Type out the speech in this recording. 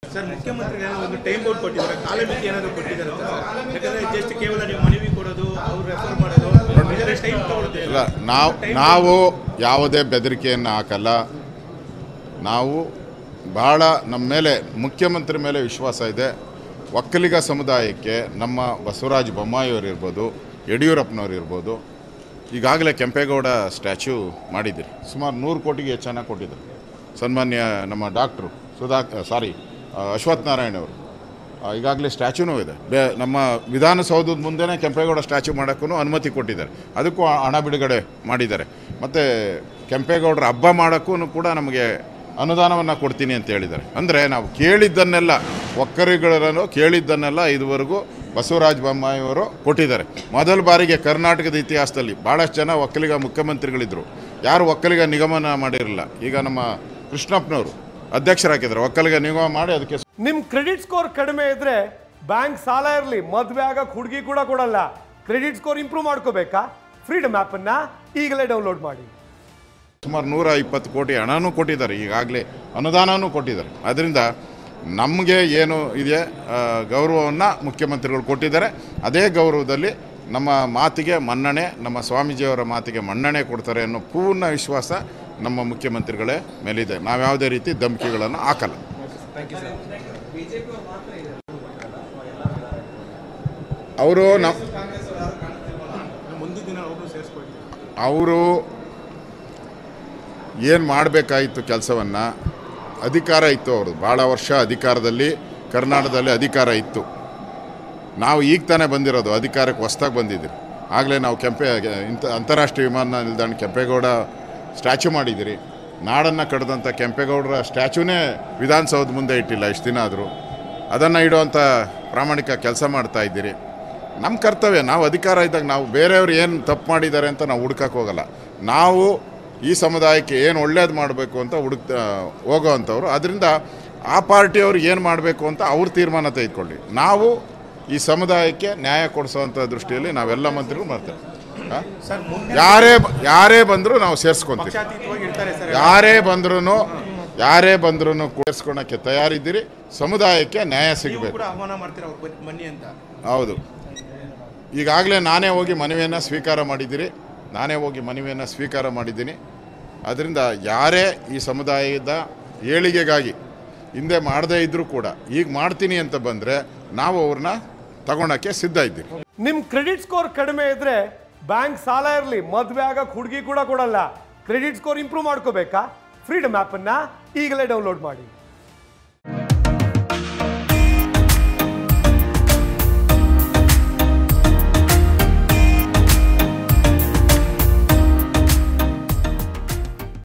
Sir ಮುಖ್ಯಮಂತ್ರಿಗಳು ಒಂದು time out ಕೊಟ್ಟಿದ್ದಾರೆ ಕಾಲಮಿತಿ ಏನಾದರೂ ಕೊಟ್ಟಿದ್ದಾರೆ ಸರ್ ಯಾಕಂದ್ರೆ ಜಸ್ಟ್ ಕೇವಲ ನೀವು ಮನವಿ ಕೊಡೋದು ಅವ್ರು ರೆಫರ್ ಮಾಡೋದು ಇದರ ಟೈಮ್ ತಗೊಳುತ್ತೆ ಇಲ್ಲ ನಾವು ನಾವು ಯಾವುದೇ ಬೆದರಿಕೆಯನ್ನು ಹಾಕಲ್ಲ ನಾವು ಭಾಳ ನಮ್ಮ ಮೇಲೆ ಮುಖ್ಯಮಂತ್ರಿ ಮೇಲೆ ವಿಶ್ವಾಸ ಇದೆ ಒಕ್ಕಲಿಗ ಸಮುದಾಯಕ್ಕೆ ನಮ್ಮ ಬಸವರಾಜ ಬೊಮ್ಮಾಯಿಯವರು ಇರ್ಬೋದು ಯಡಿಯೂರಪ್ಪನವ್ರು ಇರ್ಬೋದು ಈಗಾಗಲೇ ಕೆಂಪೇಗೌಡ ಸ್ಟ್ಯಾಚ್ಯೂ ಮಾಡಿದ್ದೀರಿ ಸುಮಾರು ನೂರು ಕೋಟಿಗೆ ಹೆಚ್ಚನ್ನ ಕೊಟ್ಟಿದ್ದಾರೆ ಸನ್ಮಾನ್ಯ ನಮ್ಮ ಡಾಕ್ಟ್ರು ಸುಧಾ ಸಾರಿ ಅಶ್ವಥ್ ನಾರಾಯಣ್ ಅವರು ಆ, ಈಗಾಗಲೇ ಸ್ಟ್ಯಾಚ್ಯೂನೂ ಇದೆ ಬೇ ನಮ್ಮ ವಿಧಾನಸೌಧದ ಮುಂದೆನೇ ಕೆಂಪೇಗೌಡ ಸ್ಟ್ಯಾಚ್ಯೂ ಮಾಡೋಕ್ಕೂ ಅನುಮತಿ ಕೊಟ್ಟಿದ್ದಾರೆ ಅದಕ್ಕೂ ಹಣ ಬಿಡುಗಡೆ ಮಾಡಿದ್ದಾರೆ ಮತ್ತು ಕೆಂಪೇಗೌಡರ ಹಬ್ಬ ಮಾಡೋಕ್ಕೂ ಕೂಡ ನಮಗೆ ಅನುದಾನವನ್ನು ಕೊಡ್ತೀನಿ ಅಂತ ಹೇಳಿದ್ದಾರೆ ಅಂದರೆ ನಾವು ಕೇಳಿದ್ದನ್ನೆಲ್ಲ ಒಕ್ಕರಿಗಳನ್ನು ಕೇಳಿದ್ದನ್ನೆಲ್ಲ ಇದುವರೆಗೂ ಬಸವರಾಜ ಬೊಮ್ಮಾಯಿಯವರು ಕೊಟ್ಟಿದ್ದಾರೆ ಮೊದಲ ಬಾರಿಗೆ ಕರ್ನಾಟಕದ ಇತಿಹಾಸದಲ್ಲಿ ಭಾಳಷ್ಟು ಜನ ಒಕ್ಕಲಿಗ ಮುಖ್ಯಮಂತ್ರಿಗಳಿದ್ದರು ಯಾರು ಒಕ್ಕಲಿಗ ನಿಗಮನ ಮಾಡಿರಲಿಲ್ಲ ಈಗ ನಮ್ಮ ಕೃಷ್ಣಪ್ಪನವರು ಅಧ್ಯಕ್ಷರಾಗಿದ್ದಾರೆ ಒಕ್ಕಲಿಗ ನಿಗಮ ಮಾಡಿ ಅದಕ್ಕೆ ನಿಮ್ ಕ್ರೆಡಿಟ್ ಸ್ಕೋರ್ ಕಡಿಮೆ ಇದ್ರೆ ಬ್ಯಾಂಕ್ ಸಾಲ ಇರಲಿ ಮದ್ವೆ ಆಗಕ್ ಹುಡುಗಿ ಕೂಡ ಕೊಡಲ್ಲ ಕ್ರೆಡಿಟ್ ಸ್ಕೋರ್ ಇಂಪ್ರೂವ್ ಮಾಡ್ಕೋಬೇಕಾ ಫ್ರೀಡಮ್ ಆಪ್ ಅನ್ನ ಈಗಲೇ ಡೌನ್ಲೋಡ್ ಮಾಡಿ ಸುಮಾರು ನೂರ ಇಪ್ಪತ್ತು ಕೋಟಿ ಹಣನೂ ಕೊಟ್ಟಿದ್ದಾರೆ ಈಗಾಗಲೇ ಅನುದಾನನೂ ಕೊಟ್ಟಿದ್ದಾರೆ ಅದರಿಂದ ನಮಗೆ ಏನು ಇದೆ ಗೌರವವನ್ನು ಮುಖ್ಯಮಂತ್ರಿಗಳು ಕೊಟ್ಟಿದ್ದಾರೆ ಅದೇ ಗೌರವದಲ್ಲಿ ನಮ್ಮ ಮಾತಿಗೆ ಮನ್ನಣೆ ನಮ್ಮ ಸ್ವಾಮೀಜಿಯವರ ಮಾತಿಗೆ ಮನ್ನಣೆ ಕೊಡ್ತಾರೆ ಅನ್ನೋ ಪೂರ್ಣ ವಿಶ್ವಾಸ ನಮ್ಮ ಮುಖ್ಯಮಂತ್ರಿಗಳೇ ಮೇಲಿದೆ ನಾವು ಯಾವುದೇ ರೀತಿ ಧಮಕಿಗಳನ್ನು ಹಾಕಲ್ಲ ಅವರು ನಮ್ಮ ಮುಂದಿನ ದಿನ ಅವರು ಸೇರಿಸ್ಕೊಳ್ತೀವಿ ಅವರು ಏನು ಮಾಡಬೇಕಾಗಿತ್ತು ಕೆಲಸವನ್ನು ಅಧಿಕಾರ ಇತ್ತು ಅವರು ಭಾಳ ವರ್ಷ ಅಧಿಕಾರದಲ್ಲಿ ಕರ್ನಾಟಕದಲ್ಲಿ ಅಧಿಕಾರ ಇತ್ತು ನಾವು ಈಗ ತಾನೇ ಬಂದಿರೋದು ಅಧಿಕಾರಕ್ಕೆ ಹೊಸ್ದಾಗಿ ಬಂದಿದ್ದೀರಿ ಆಗಲೇ ನಾವು ಕೆಂಪೆ ಇಂಥ ಅಂತಾರಾಷ್ಟ್ರೀಯ ವಿಮಾನ ನಿಲ್ದಾಣ ಕೆಂಪೇಗೌಡ ಸ್ಟ್ಯಾಚ್ಯೂ ಮಾಡಿದ್ದೀರಿ ನಾಡನ್ನು ಕಡ್ದಂಥ ಕೆಂಪೇಗೌಡರ ಸ್ಟ್ಯಾಚ್ಯೂನೇ ವಿಧಾನಸೌಧ ಮುಂದೆ ಇಟ್ಟಿಲ್ಲ ಇಷ್ಟು ದಿನ ಆದರೂ ಅದನ್ನು ಇಡುವಂಥ ಪ್ರಾಮಾಣಿಕ ಕೆಲಸ ಮಾಡ್ತಾ ಇದ್ದೀರಿ ನಮ್ಮ ಕರ್ತವ್ಯ ನಾವು ಅಧಿಕಾರ ಇದ್ದಾಗ ನಾವು ಬೇರೆಯವ್ರು ಏನು ತಪ್ಪು ಮಾಡಿದ್ದಾರೆ ಅಂತ ನಾವು ಹುಡ್ಕಕ್ಕೆ ಹೋಗಲ್ಲ ನಾವು ಈ ಸಮುದಾಯಕ್ಕೆ ಏನು ಒಳ್ಳೇದು ಮಾಡಬೇಕು ಅಂತ ಹುಡುಕ್ ಹೋಗೋ ಅಂಥವ್ರು ಅದರಿಂದ ಆ ಪಾರ್ಟಿಯವ್ರು ಏನು ಮಾಡಬೇಕು ಅಂತ ಅವ್ರ ತೀರ್ಮಾನ ತೆಗೆದುಕೊಳ್ಳಿ ನಾವು ಈ ಸಮುದಾಯಕ್ಕೆ ನ್ಯಾಯ ಕೊಡಿಸೋವಂಥ ದೃಷ್ಟಿಯಲ್ಲಿ ನಾವೆಲ್ಲ ಮಂತ್ರಿಗಳು ಮಾಡ್ತೇವೆ ಆ? ಸರ್ ಮುಂದೆ ಯಾರೇ ಬ- ಯಾರೇ ಬಂದರೂ ನಾವು ಸೇರಿಸ್ಕೊಂತೀವಿ ಪಕ್ಷಾತೀತವಾಗಿ ಇರ್ತಾರೆ ಸರ್ ಯಾರೇ ಬಂದ್ರೂ ಯಾರೇ ಬಂದ್ರೂ ಕೂರಿಸ್ಕೊಳಕ್ಕೆ ತಯಾರಿದ್ದೀರಿ ಸಮುದಾಯಕ್ಕೆ ನ್ಯಾಯ ನೀವು ಸಿಗಬೇಕು ಕೂಡ ಆಹ್ವಾನ ಮಾಡ್ತೀರಾ ಅವ್ರು ಬನ್ನಿ- ಬನ್ನಿ ಅಂತ ಹೌದು ಈಗಾಗಲೇ ನಾನೇ ಹೋಗಿ ಮನವಿಯನ್ನು ಸ್ವೀಕಾರ ಮಾಡಿದ್ದೀರಿ ನಾನೇ ಹೋಗಿ ಮನವಿಯನ್ನು ಸ್ವೀಕಾರ ಮಾಡಿದ್ದೀನಿ ಅದರಿಂದ ಯಾರೇ ಈ ಸಮುದಾಯದ ಏಳಿಗೆಗಾಗಿ ಹಿಂದೆ ಮಾಡದೇ ಇದ್ದರೂ ಕೂಡ ಈಗ ಮಾಡ್ತೀನಿ ಅಂತ ಬಂದರೆ ನಾವು ಅವ್ರನ್ನ ತಗೊಳಕ್ಕೆ ಸಿದ್ಧ ಇದ್ದೀವಿ ನಿಮ್ ಕ್ರೆಡಿಟ್ ಸ್ಕೋರ್ ಕಡಿಮೆ ಇದ್ರೆ ಬ್ಯಾಂಕ್ ಸಾಲ ಇರಲಿ ಮದ್ವೆ ಆಗಕ್ ಹುಡುಗಿ ಕೂಡ ಕೊಡಲ್ಲ ಕ್ರೆಡಿಟ್ ಸ್ಕೋರ್ ಇಂಪ್ರೂವ್ ಮಾಡ್ಕೋಬೇಕಾ ಫ್ರೀಡಮ್ ಆಪ್ ಅನ್ನ ಈಗಲೇ ಡೌನ್ಲೋಡ್ ಮಾಡಿ